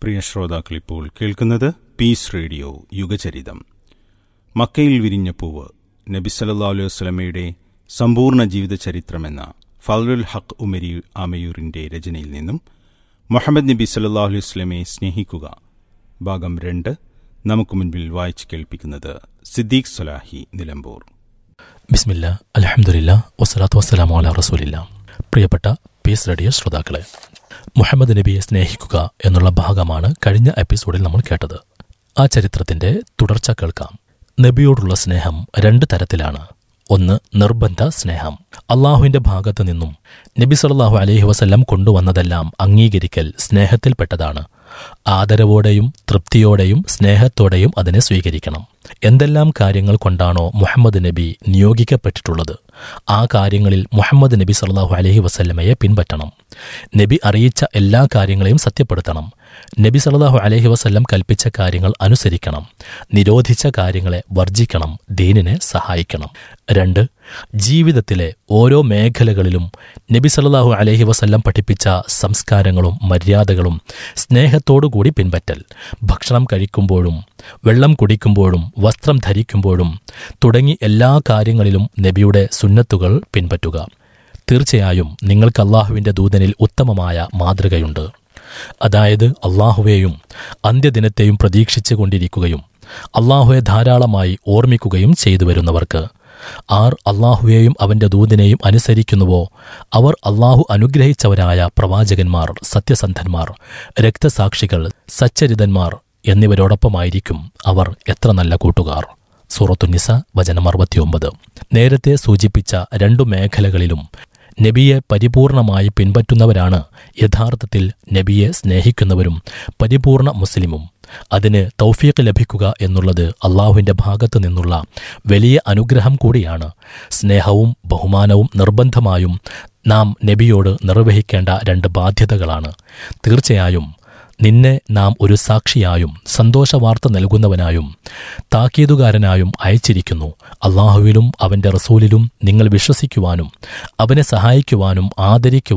പ്രിയ ശ്രോതാക്കൾ ഇപ്പോൾ കേൾക്കുന്നത് പീസ് റേഡിയോ യുഗചരിതം മക്കയിൽ വിരിഞ്ഞ പൂവ് നബി സല്ലല്ലാഹു അലൈഹി വസല്ലമയുടെ സമ്പൂർണ്ണ ജീവിത ചരിത്രമെന്ന ഫലുൽ ഹക്ക് ഉമരി ആമയൂരിന്റെ രചനയിൽ നിന്നും മുഹമ്മദ് നബി സല്ലല്ലാഹു അലൈഹി വസല്ലമയെ സ്നേഹിക്കുക ഭാഗം രണ്ട് നമുക്ക് മുൻപിൽ വായിച്ചു കേൾപ്പിക്കുന്നത് സിദ്ദീഖ് സലാഹി നിലമ്പൂർ ബിസ്മില്ല അലഹമുല്ല വസ്സലാത്തു വസ്സലാമു അല റസൂലില്ല പ്രിയപ്പെട്ട പീസ് റേഡിയോ ശ്രോതാക്കളെ മുഹമ്മദ് നബിയെ സ്നേഹിക്കുക എന്നുള്ള ഭാഗമാണ് കഴിഞ്ഞ എപ്പിസോഡിൽ നമ്മൾ കേട്ടത് ആ ചരിത്രത്തിന്റെ തുടർച്ച കേൾക്കാം നബിയോടുള്ള സ്നേഹം രണ്ട് തരത്തിലാണ് ഒന്ന് നിർബന്ധ സ്നേഹം അള്ളാഹുവിന്റെ ഭാഗത്തു നിന്നും നബി സല്ലല്ലാഹു അലൈഹി വസല്ലം കൊണ്ടുവന്നതെല്ലാം അംഗീകരിക്കൽ സ്നേഹത്തിൽപ്പെട്ടതാണ് ആദരവോടെയും തൃപ്തിയോടെയും സ്നേഹത്തോടെയും അതിനെ സ്വീകരിക്കണം എന്തെല്ലാം കാര്യങ്ങൾ കൊണ്ടാണോ മുഹമ്മദ് നബി നിയോഗിക്കപ്പെട്ടിട്ടുള്ളത് ആ കാര്യങ്ങളിൽ മുഹമ്മദ് നബി സല്ലല്ലാഹു അലൈഹി വസല്ലമയെ പിൻപറ്റണം നബി അറിയിച്ച എല്ലാ കാര്യങ്ങളെയും സത്യപ്പെടുത്തണം നബി സല്ലല്ലാഹു അലൈഹി വസല്ലം കൽപ്പിച്ച കാര്യങ്ങൾ അനുസരിക്കണം നിരോധിച്ച കാര്യങ്ങളെ വർജിക്കണം ദീനിനെ സഹായിക്കണം രണ്ട് ജീവിതത്തിലെ ഓരോ മേഖലകളിലും നബി സല്ലല്ലാഹു അലൈഹി വസല്ലം പഠിപ്പിച്ച സംസ്കാരങ്ങളും മര്യാദകളും സ്നേഹത്തോടുകൂടി പിൻപറ്റൽ ഭക്ഷണം കഴിക്കുമ്പോഴും വെള്ളം കുടിക്കുമ്പോഴും വസ്ത്രം ധരിക്കുമ്പോഴും തുടങ്ങി എല്ലാ കാര്യങ്ങളിലും നബിയുടെ സുന്നത്തുകൾ പിൻപറ്റുക തീർച്ചയായും നിങ്ങൾക്ക് അള്ളാഹുവിന്റെ ദൂതനിൽ ഉത്തമമായ മാതൃകയുണ്ട് അതായത് അള്ളാഹുവേയും അന്ത്യദിനത്തെയും പ്രതീക്ഷിച്ചു കൊണ്ടിരിക്കുകയും അള്ളാഹുവെ ധാരാളമായി ഓർമ്മിക്കുകയും ചെയ്തു വരുന്നവർക്ക് ആർ അള്ളാഹുവേയും അവന്റെ ദൂതിനെയും അനുസരിക്കുന്നുവോ അവർ അള്ളാഹു അനുഗ്രഹിച്ചവരായ പ്രവാചകന്മാർ സത്യസന്ധന്മാർ രക്തസാക്ഷികൾ സച്ചരിതന്മാർ എന്നിവരോടൊപ്പമായിരിക്കും അവർ എത്ര നല്ല കൂട്ടുകാർ സൂറത്തുനിസ വചനം അറുപത്തിയൊമ്പത് നേരത്തെ സൂചിപ്പിച്ച രണ്ടു മേഖലകളിലും നബിയെ പരിപൂർണമായി പിൻപറ്റുന്നവരാണ് യഥാർത്ഥത്തിൽ നബിയെ സ്നേഹിക്കുന്നവരും പരിപൂർണ മുസ്ലിമും അതിന് തൗഫീഖ് ലഭിക്കുക എന്നുള്ളത് അള്ളാഹുവിന്റെ ഭാഗത്തു നിന്നുള്ള വലിയ അനുഗ്രഹം കൂടിയാണ് സ്നേഹവും ബഹുമാനവും നിർബന്ധമായും നാം നബിയോട് നിർവഹിക്കേണ്ട രണ്ട് ബാധ്യതകളാണ് തീർച്ചയായും നിന്നെ നാം ഒരു സാക്ഷിയായും സന്തോഷവാർത്ത നൽകുന്നവനായും താക്കീതുകാരനായും അയച്ചിരിക്കുന്നു അള്ളാഹുവിലും അവന്റെ റസൂലിലും നിങ്ങൾ വിശ്വസിക്കുവാനും അവനെ സഹായിക്കുവാനും ആദരിക്കുവാനും